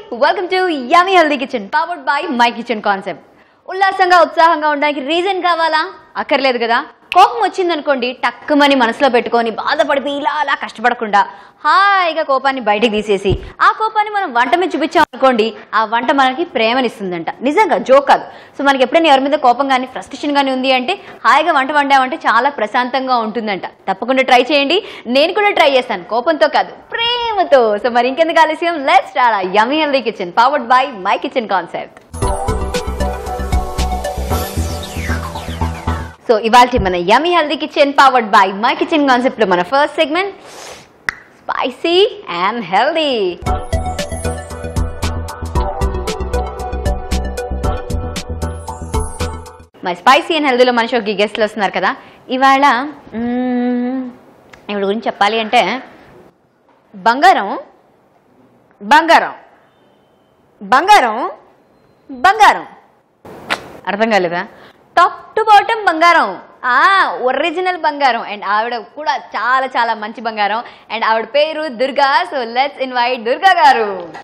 Welcome to yummy healthy kitchen powered by my kitchen concept ఉల్లాసంగా ఉత్సాహంగా ఉండడానికి reason కావాలా అక్కర్లేదు కదా కోపం వచ్చిందనుకోండి టక్కుమని మనసులో పెట్టుకొని బాధపడిపోయి ఇలా అలా కష్టపడకుండా హాయిగా కోపాన్ని బయటికి తీసేసి ఆ కోపాన్ని మనం వంట మీద చూపించాం అనుకోండి ఆ వంట మనకి ప్రేమనిస్తుందంట నిజంగా జోక్ కాదు సో మనకి ఎప్పుడైనా ఎవరి మీద కోపం కానీ ఫ్రస్ట్రేషన్ కానీ ఉంది అంటే హాయిగా వంట వండామంటే చాలా ప్రశాంతంగా ఉంటుందంట తప్పకుండా ట్రై చేయండి నేను కూడా ట్రై చేస్తాను కోపంతో కాదు ప్రేమతో సో మరి ఇంకెందుకు ఆలస్యం లెట్స్ చాలా yummy healthy kitchen powered by my kitchen concept so ఇవాళ మన yummy healthy kitchen powered by my kitchen concept లో మన first segment spicy and healthy మరి స్పైసీ అండ్ హెల్దీలో మన షోకి గెస్ట్లు వస్తున్నారు కదా ఇవాళ మ్మ్, ఇవిడ గురించి చెప్పాలి అంటే బంగారం బంగారం బంగారం బంగారం అర్థం కాలేదా టాప్ టు బాటమ్ బంగారం ఆ ఒరిజినల్ బంగారం అండ్ ఆవిడ కూడా చాలా చాలా మంచి బంగారం అండ్ ఆవిడ పేరు Durga so let's invite Durga garu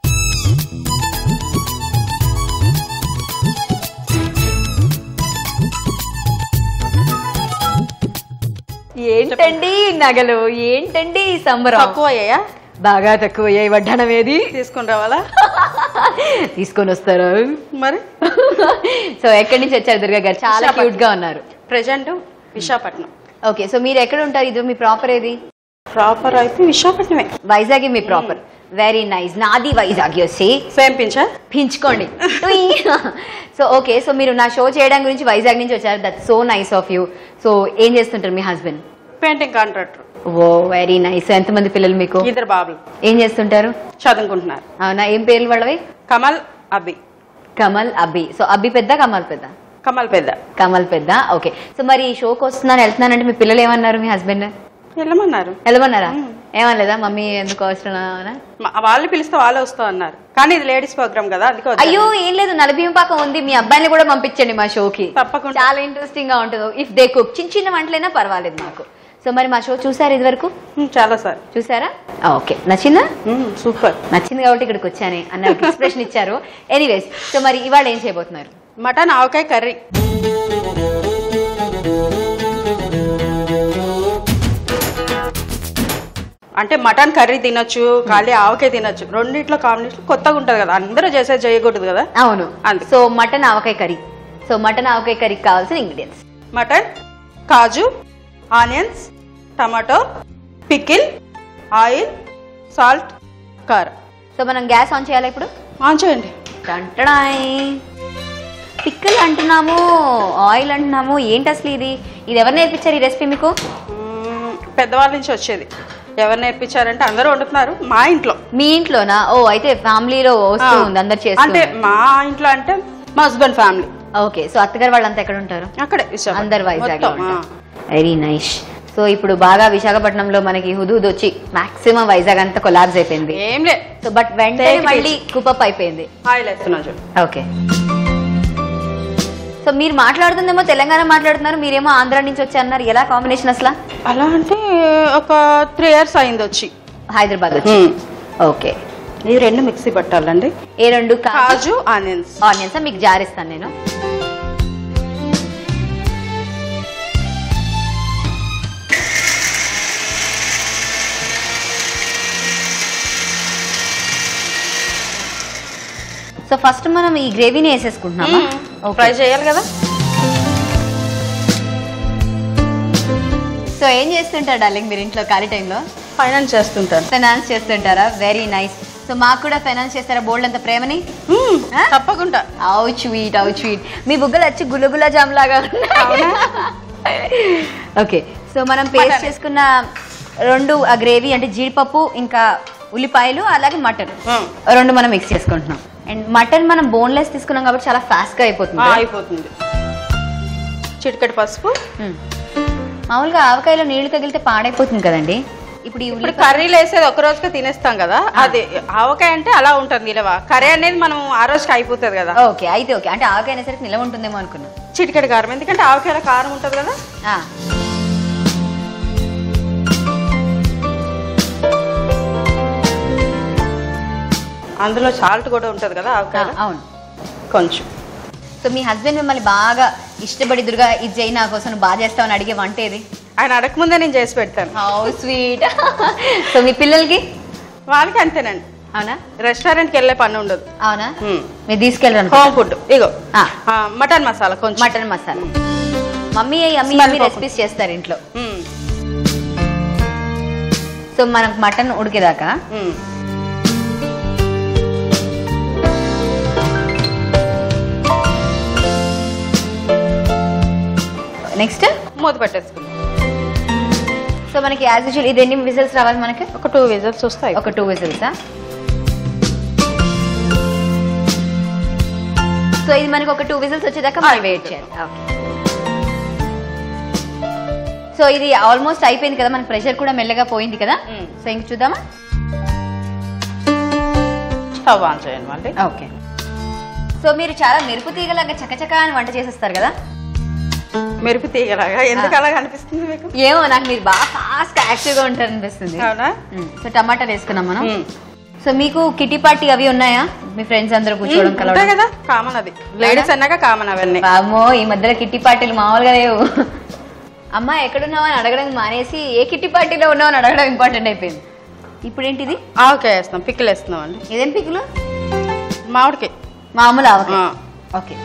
ఏంటండి ఈ నగలు ఏంటండి ఈ సంబరం తక్కువ అయ్యాయా బాగా తక్కువ అయ్యాయి వడ్డాణం ఏది తీసుకుని రావాలా తీసుకొని వస్తారు మరి సో ఎక్కడి నుంచి వచ్చారు దుర్గా గారు చాలా విశాఖపట్నం. క్యూట్ గా ఉన్నారు ప్రజెంట్ విశాఖపట్నం ఓకే సో మీరు ఎక్కడ ఉంటారు ఇది మీ ప్రాపర్ ఏది ప్రాపర్ అయితే విశాఖపట్నమే వైజాగ్ మీ ప్రాపర్ వెరీ నైస్ నాది వైజాగ్ యోసి సేమ్ పించా పించుకోండి సో ఓకే సో మీరు నా షో చేయడం గురించి వైజాగ్ నుంచి వచ్చారు that so nice of you so ఏం చేస్తుంటారు మీ husband painting contractor oh very nice ఎంతమంది పిల్లలు మీకు ఇద్దరు బాబులు ఏం చేస్తుంటారు చదువుకుంటున్నారు అవునా ఏం పేర్లు వాళ్ళవి కమల్ అబ్బి కమల్ అబ్బి సో అబ్బి పెద్ద కమల్ పెద్ద కమల్ పెద్ద కమల్ పెద్ద ఓకే సో మరి ఈ షోకి వస్తున్నాను వెళ్తున్నానంటే మీ పిల్లలు ఏమన్నారు మీ హస్బెండ్ వెళ్ళమన్నారు వెళ్ళమన్నారా ఏమనలేదా మమ్మీ ఎందుకు అవసరం మా- వాళ్ళు పిలిస్తే వాళ్ళే వస్తా అన్నారు కానీ ఇది లేడీస్ ప్రోగ్రామ్ కదా అందుకే వద్దాను. అయ్యో ఏం లేదు నలభీంపాకం ఉంది మీ అబ్బాయిని కూడా పంపించండి మా షోకి తప్పకుండా. చాలా ఇంట్రెస్టింగ్ గా ఉంటుంది ఇఫ్ దే కుక్ చిన్న చిన్న వంటలైనా పర్వాలేదు మాకు సో మరి మా షో చూసారు ఇదివరకు ఉమ్, చాలా సార్ చూసారా ఓకే నచ్చిందా సూపర్ నచ్చింది కాబట్టి ఇక్కడికి వచ్చానే అన్న ఎక్స్ప్రెషన్ ఇచ్చారు ఎనీవేస్ సో మరి ఇవాళ ఏం చేయబోతున్నారు మటన్ ఆవకాయ కర్రీ అంటే మటన్ కర్రీ తినొచ్చు ఖాళీ ఆవకాయ తినొచ్చు రెండిట్లో కాంబినేషన్ కొత్తగా ఉంటుంది కదా అందరూ చేసేది చేయకూడదు కదా అవును అంతే. So mutton avakaya curry so mutton avakaya కర్రీకి కావాల్సిన ఇంగ్రీడియంట్స్ మటన్ కాజు onions tomato pickle oil salt కారం సో మనం గ్యాస్ ఆన్ చేయాలి ఇప్పుడు ఆన్ చేయండి టంటడాయ్ పిక్కలు అంటున్నాము ఆయిల్ అంటున్నాము ఏంటి అసలు ఇది ఇది ఎవరు నేర్పించారు ఈ రెసిపీ మీకు మ్మ్, పెద్దవాళ్ళ నుంచి వచ్చేది ఎవరు నేర్పించారంటే అందరూ వండుతున్నారు మా ఇంట్లో మీ ఇంట్లోనా ఓ అయితే ఫ్యామిలీలో వస్తూ ఉంది అందరు అంటే చేస్తారు మా ఇంట్లో అంటే మా హస్బెండ్ ఫ్యామిలీ ఓకే సో అత్తగారు వాళ్ళంతా ఎక్కడ ఉంటారు అక్కడే విశాఖపట్నం. అందరు వైజాగ్ మొత్తం, ఆ. వెరీ నైస్ సో ఇప్పుడు బాగా విశాఖపట్నంలో మనకి హుదూద్ వచ్చి మాక్సిమం వైజాగ్ అంతా కొలాబ్స్ అయిపోయింది ఏం లే సో బట్ వెంటనే Take it మళ్ళీ కుపప్ అయిపోయింది ఆయిల్ వేస్తున్నా చూడు ఓకే సో మీరు మాట్లాడుతుందేమో తెలంగాణ మాట్లాడుతున్నారు మీరేమో ఆంధ్ర నుంచి వచ్చారన్నారు ఎలా కాంబినేషన్ అసలు అలా అంటే ఒక త్రీ ఇయర్స్ అయింది వచ్చి హైదరాబాద్ వచ్చి మ్మ్. ఓకే ఈ రెండు మిక్సీ పట్టాలండి ఏ రెండు కాజు ఆనియన్స్ ఆనియన్స్ మీకు జారిస్తాను నేను సో ఫస్ట్ మనం ఈ గ్రేవీని వేసేసుకుంటున్నామా ఓకే. ఫ్రై చేయాలి కదా సో ఏం చేస్తుంటారు డార్లింగ్ మీరు ఇంట్లో ఖాళీ టైంలో ఫైనాన్స్ చేస్తుంటాను ఫైనాన్స్ చేస్తుంటారా వెరీ నైస్ సో మాకు కూడా ఫైనాన్స్ చేస్తారా బోల్డ్ అంత ప్రేమని మ్మ్, ఆ? తప్పకుండా అవు స్వీట్ అవు స్వీట్ మీ బుగ్గలు వచ్చి గుల్ల గుల్ల జామ్ లాగా అవునా? ఓకే సో మనం పేస్ట్ మటన్. చేసుకున్న రెండు ఆ గ్రేవీ అంటే జీడిపప్పు ఇంకా ఉల్లిపాయలు అలాగే మటన్ మ్మ్. రెండు మనం మిక్స్ చేసుకుంటున్నాం అండ్ మటన్ మనం బోన్లెస్ తీసుకున్నాం కాబట్టి చాలా ఫాస్ట్ గా అయిపోతుంది ఆ, కదా? అయిపోతుంది చిటికెట్ పసుపు మ్మ్. మామూలుగా ఆవకాయలో నీళ్లు తగిలితే పాడైపోతుంది కదండి ఇప్పుడు ఈ ఇప్పుడు ఉల్లిపాయ కర్రీలు వేసేది ఒక రోజుకే తినేస్తాం కదా అది ఆవకాయ అంటే అలా ఉంటుంది నిలవ కర్రీ అనేది మనం ఆ రోజుకి అయిపోతుంది కదా ఓకే అయితే ఓకే అంటే ఆవకాయ అనేసరికి నిలవ ఉంటుందేమో అనుకున్నా చిటికెట్ కారం ఎందుకంటే ఆవకాయలో కారం ఉంటుంది కదా ఆ. అందులో సాల్ట్ కూడా ఉంటుంది కదా ఆ, ఆవకాయ అవును కొంచెం సో మీ హస్బెండ్ మిమ్మల్ని బాగా ఇష్టపడి దుర్గా ఇది చేయి నా కోసం నువ్వు బాగా చేస్తావని అడిగే వంట ఏది ఆయన అడగకముందే నేను చేసి పెడతాను హౌ స్వీట్ సో మీ పిల్లలకి వాళ్ళకి అంతేనండి అవునా రెస్టారెంట్కి వెళ్ళే పని ఉండదు అవునా మీరు తీసుకెళ్ళరు హోమ్ ఫుడ్ ఇగో ఆ. ఆ, మటన్ మసాలా కొంచెం మటన్ మసాలా మమ్మీ అమ్మి Smell అమ్మి కోసం. రెసిపీస్ చేస్తారు ఇంట్లో మ్మ్. సో మనకు మటన్ ఉడికేదాకా మ్మ్. నెక్స్ట్ మూత పెట్టేసుకుందాం సో మనకి యాజ్ యూజువల్ ఇది ఎన్ని విజిల్స్ రావాలి మనకి ఒక టూ విజిల్స్ వస్తాయి ఒక టూ విజిల్సా సో ఇది మనకి ఒక టూ విజిల్స్ వచ్చేదాకా మనం వెయిట్ చేయాలి సో ఇది ఆల్మోస్ట్ అయిపోయింది కదా మనకి ప్రెషర్ కూడా మెల్లగా పోయింది కదా మ్మ్. సో ఇంక చూద్దామా స్టవ్ ఆన్ చేయండి మళ్ళీ ఓకే సో మీరు చాలా మెరుపు తీగలాగా చకచక అని వంట చేసేస్తారు కదా మెరుపు తీగలాగా ఎందుకు అలా కనిపిస్తుంది మీకు ఏమో నాకు మీరు బాగా ఫాస్ట్ యాక్టివ్గా ఉంటారు అనిపిస్తుంది అవునా సో టమాటా వేసుకున్నాం మనం మ్మ్. సో మీకు కిటీ పార్టీ అవి ఉన్నాయా మీ ఫ్రెండ్స్ అందరూ కూర్చోవడం ఉంటాయి కలవడం కదా కామన్ అది లేడీస్ అన్నాక కామన్ అవన్నీ వామ్మో ఈ మధ్యలో కిట్టి పార్టీలు మామూలుగా లేవు అమ్మా ఎక్కడున్నావు అని అడగడం మానేసి ఏ కిట్టి పార్టీలో ఉన్నావు అని అడగడం ఇంపార్టెంట్ అయిపోయింది ఇప్పుడు ఏంటిది ఆవకాయ వేస్తాం పిక్కలు వేస్తున్నాం అండి ఇదేం పిక్కులు మామిడికాయ మామూలు ఆవకాయ ఆ. ఓకే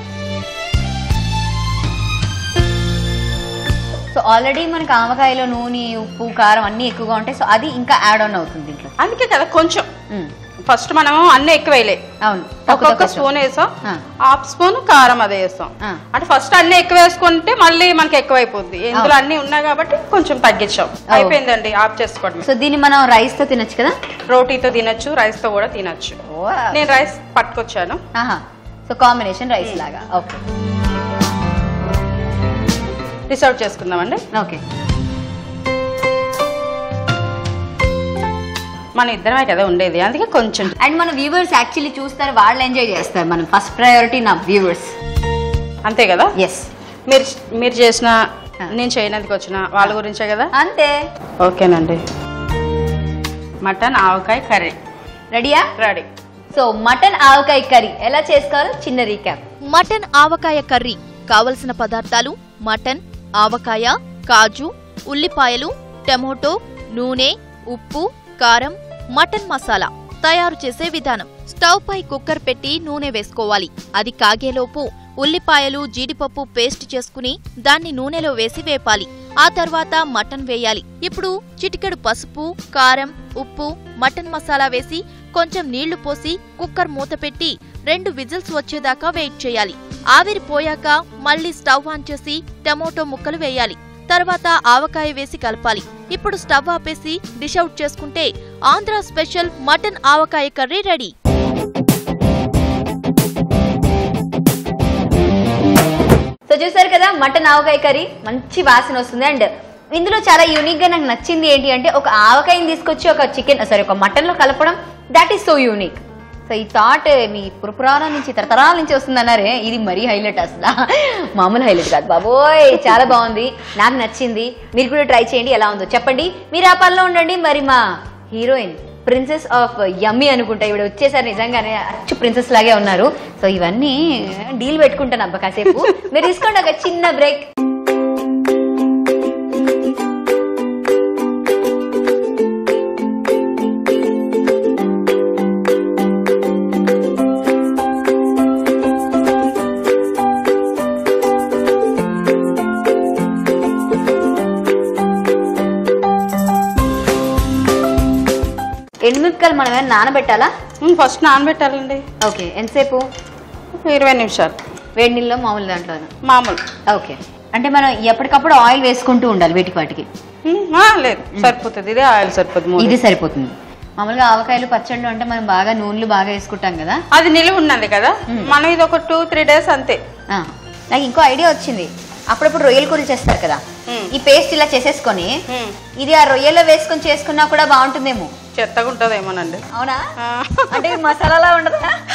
సో ఆల్రెడీ మనకి ఆవకాయలో నూనె ఉప్పు కారం అన్నీ ఎక్కువగా ఉంటాయి సో అది ఇంకా యాడ్ ఆన్ అవుతుంది దీంట్లో అందుకే కదా కొంచెం మ్మ్. ఫస్ట్ మనము అన్ని ఎక్కువ వేయలే అవును తక్కువ ఒక్కొక్క తక్కువ స్పూన్ వేసాం ఆ. హాఫ్ స్పూన్ కారం అదే వేస్తాం ఆ. అంటే ఫస్ట్ అన్ని ఎక్కువ వేసుకుంటే మళ్ళీ మనకి ఎక్కువ అయిపోద్ది ఇందులో అన్ని ఉన్నాయి కాబట్టి కొంచెం తగ్గించాం అయిపోయిందండి ఆఫ్ చేసుకోవడం సో దీన్ని మనం రైస్ తో తినొచ్చు కదా రోటీతో తినొచ్చు రైస్ తో కూడా తినొచ్చు నేను రైస్ పట్టుకొచ్చాను ఆహా సో కాంబినేషన్ రైస్ లాగా ఓకే రిసర్వ్ చేసుకుందామండి ఓకే మన ఇద్దరమే కదా ఉండేది అందుకే కొంచెం అండ్ మన వ్యూవర్స్ యాక్చువల్లీ చూస్తారు వాళ్ళు ఎంజాయ్ చేస్తారు మనం ఫస్ట్ ప్రయారిటీ నా వ్యూవర్స్ అంతే కదా ఎస్ మీరు మీరు చేసిన ఆ. నేను చేయనందుకు వచ్చిన వాళ్ళ గురించే కదా అంతే ఓకేనండి మటన్ ఆవకాయ కర్రీ రెడీయా ready so mutton avakaya curry ఎలా చేసుకోవాలో చిన్న రీక్యాప్ మటన్ ఆవకాయ కర్రీ కావలసిన పదార్థాలు మటన్ ఆవకాయ కాజు ఉల్లిపాయలు టమోటో నూనె ఉప్పు కారం మటన్ మసాలా తయారు చేసే విధానం స్టవ్ పై కుక్కర్ పెట్టి నూనె వేసుకోవాలి అది కాగేలోపు ఉల్లిపాయలు జీడిపప్పు పేస్ట్ చేసుకుని దాన్ని నూనెలో వేసి వేపాలి ఆ తర్వాత మటన్ వేయాలి ఇప్పుడు చిటికెడు పసుపు కారం ఉప్పు మటన్ మసాలా వేసి కొంచెం నీళ్లు పోసి కుక్కర్ మూత పెట్టి రెండు విజిల్స్ వచ్చేదాకా వెయిట్ చేయాలి ఆవిరి పోయాక మళ్ళీ స్టవ్ ఆన్ చేసి టమోటో ముక్కలు వేయాలి తర్వాత ఆవకాయ వేసి కలపాలి ఇప్పుడు స్టవ్ ఆపేసి డిష్ అవుట్ చేసుకుంటే Andhra special mutton avakaya curry ready so చూసారు కదా మటన్ ఆవకాయ కర్రీ మంచి వాసన వస్తుంది అండ్ ఇందులో చాలా యూనిక్ గా నాకు నచ్చింది ఏంటి అంటే ఒక ఆవకాయని తీసుకొచ్చి ఒక చికెన్ సారీ ఒక మటన్ లో కలపడం that is so unique so ఈ థాట్ మీ పురపురాణం నుంచి తరతరాల నుంచి వస్తుందన్నారే ఇది మరీ హైలైట్ అసలు మామూలు హైలైట్ కాదు బాబోయ్ చాలా బాగుంది నాకు నచ్చింది మీరు కూడా ట్రై చేయండి ఎలా ఉందో చెప్పండి మీరు ఆ పనిలో ఉండండి మరి మా హీరోయిన్ ప్రిన్సెస్ ఆఫ్ యమ్మీ అనుకుంటా ఇవిడ వచ్చేసారి నిజంగానే అచ్చు ప్రిన్సెస్ లాగే ఉన్నారు సో ఇవన్నీ డీల్ పెట్టుకుంటాను అబ్బా కాసేపు మీరు తీసుకోండి ఒక చిన్న బ్రేక్ ఎండుమిరపకాయలు మనం ఏమైనా నానబెట్టాలా ఫస్ట్ నానబెట్టాలండి ఓకే ఎంతసేపు ఇరవై నిమిషాలు వేడి నీళ్ళలో మామూలు దాంట్లో మామూలు ఓకే అంటే మనం ఎప్పటికప్పుడు ఆయిల్ వేసుకుంటూ ఉండాలి వీటి వాటికి ఉమ్, ఆ, లేదు సరిపోతుంది ఇదే ఆయిల్ సరిపోతుంది మూడు. ఇది సరిపోతుంది మామూలుగా ఆవకాయలు పచ్చళ్ళు అంటే మనం బాగా నూనెలు బాగా వేసుకుంటాం కదా అది నిలువ ఉన్నది కదా మనం ఇది ఒక టూ త్రీ డేస్ అంతే ఆ, నాకు ఇంకో ఐడియా వచ్చింది అప్పుడప్పుడు రొయ్యల కూరలు చేస్తారు కదా మ్మ్. ఈ పేస్ట్ ఇలా చేసేసుకొని ఉమ్, ఇది ఆ రొయ్యలో వేసుకొని చేసుకున్నా కూడా బాగుంటుందేమో చెత్తగా ఉంటుందేమోనండి అవునా ఆ. అంటే ఇది మసాలాలా ఉండదా